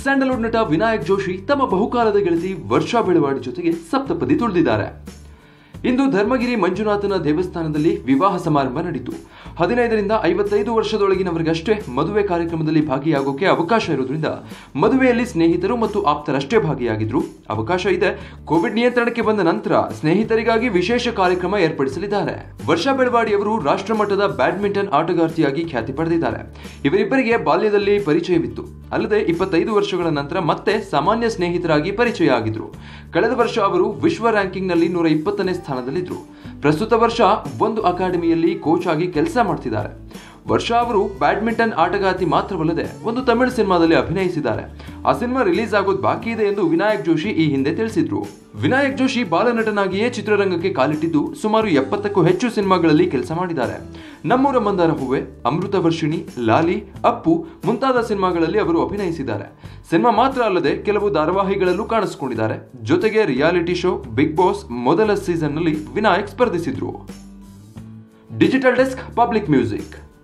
Sandalwood ನಟ ವಿನಾಯಕ್ ಜೋಶಿ ತಮ್ಮ ಬಹುಕಾಲದ ಗೆಳತಿ ವರ್ಷಾ ಬೆಳವಾಡಿ ಜೊತೆಗೆ ಸಪ್ತಪದಿ ತುಳಿದಿದ್ದಾರೆ ಇಂದು ಧರ್ಮಗಿರಿ ಮಂಜುನಾಥನ ದೇವಸ್ಥಾನದಲ್ಲಿ ವಿವಾಹ ಸಮಾರಂಭ ನಡೆಯಿತು ಹದಿನೈದರಿಂದ ಐವತ್ತೈದು ವರ್ಷದೊಳಗಿನವರಿಗಷ್ಟೇ ಮದುವೆ ಕಾರ್ಯಕ್ರಮದಲ್ಲಿ ಭಾಗಿಯಾಗೋಕೆ ಅವಕಾಶ ಇರೋದ್ರಿಂದ ಮದುವೆಯಲ್ಲಿ ಸ್ನೇಹಿತರು ಮತ್ತು ಆಪ್ತರಷ್ಟೇ ಭಾಗಿಯಾಗಿದ್ರು ಅವಕಾಶ ಇದೆ ಕೋವಿಡ್ ನಿಯಂತ್ರಣಕ್ಕೆ ಬಂದ ನಂತರ ಸ್ನೇಹಿತರಿಗಾಗಿ ವಿಶೇಷ ಕಾರ್ಯಕ್ರಮ ಏರ್ಪಡಿಸಲಿದ್ದಾರೆ ವರ್ಷಾ ಬೆಳವಾಡಿ ಅವರು ರಾಷ್ಟ್ರಮಟ್ಟದ ಬ್ಯಾಡ್ಮಿಂಟನ್ ಆಟಗಾರ್ತಿಯಾಗಿ ಖ್ಯಾತಿ ಪಡೆದಿದ್ದಾರೆ ಇವರಿಬ್ಬರಿಗೆ ಬಾಲ್ಯದಲ್ಲಿ ಪರಿಚಯವಿತ್ತು ಅಲ್ಲದೆ ಇಪ್ಪತ್ತೈದು ವರ್ಷಗಳ ನಂತರ ಮತ್ತೆ ಸಾಮಾನ್ಯ ಸ್ನೇಹಿತರಾಗಿ ಪರಿಚಯ ಆಗಿದ್ರು ಕಳೆದ ವರ್ಷ ಅವರು ವಿಶ್ವ ರ್ಯಾಂಕಿಂಗ್ನಲ್ಲಿ ನೂರ ಇಪ್ಪತ್ತನೇ ಸ್ಥಾನದಲ್ಲಿದ್ರು ಪ್ರಸ್ತುತ ವರ್ಷ ಒಂದು ಅಕಾಡೆಮಿಯಲ್ಲಿ ಕೋಚ್ ಆಗಿ ಕೆಲಸ ಮಾಡ್ತಿದ್ದಾರೆ ವರ್ಷ ಅವರು ಬ್ಯಾಡ್ಮಿಂಟನ್ ಆಟಗಾರ್ತಿ ಮಾತ್ರವಲ್ಲದೆ ಒಂದು ತಮಿಳು ಸಿನಿಮಾದಲ್ಲಿ ಅಭಿನಯಿಸಿದ್ದಾರೆ ಆ ಸಿನಿಮಾ ರಿಲೀಸ್ ಆಗೋದು ಬಾಕಿ ಇದೆ ಎಂದು ವಿನಾಯಕ್ ಜೋಶಿ ಈ ಹಿಂದೆ ತಿಳಿಸಿದ್ರು ವಿನಾಯಕ್ ಜೋಶಿ ಬಾಲನಟನಾಗಿಯೇ ಚಿತ್ರರಂಗಕ್ಕೆ ಕಾಲಿಟ್ಟಿದ್ದು ಸುಮಾರು ಎಪ್ಪತ್ತಕ್ಕೂ ಹೆಚ್ಚು ಸಿನಿಮಾಗಳಲ್ಲಿ ಕೆಲಸ ಮಾಡಿದ್ದಾರೆ ನಮ್ಮೂರ ಮಂದಾರ ಹೂವೆ ಅಮೃತ ವರ್ಷಿಣಿ ಲಾಲಿ ಅಪ್ಪು ಮುಂತಾದ ಸಿನಿಮಾಗಳಲ್ಲಿ ಅವರು ಅಭಿನಯಿಸಿದ್ದಾರೆ ಸಿನಿಮಾ ಮಾತ್ರ ಅಲ್ಲದೆ ಕೆಲವು ಧಾರಾವಾಹಿಗಳಲ್ಲೂ ಕಾಣಿಸಿಕೊಂಡಿದ್ದಾರೆ ಜೊತೆಗೆ ರಿಯಾಲಿಟಿ ಶೋ ಬಿಗ್ ಬಾಸ್ ಮೊದಲ ಸೀಸನ್ನಲ್ಲಿ ವಿನಾಯಕ್ ಸ್ಪರ್ಧಿಸಿದ್ರು ಡಿಜಿಟಲ್ ಡೆಸ್ಕ್ ಪಬ್ಲಿಕ್ ಮ್ಯೂಸಿಕ್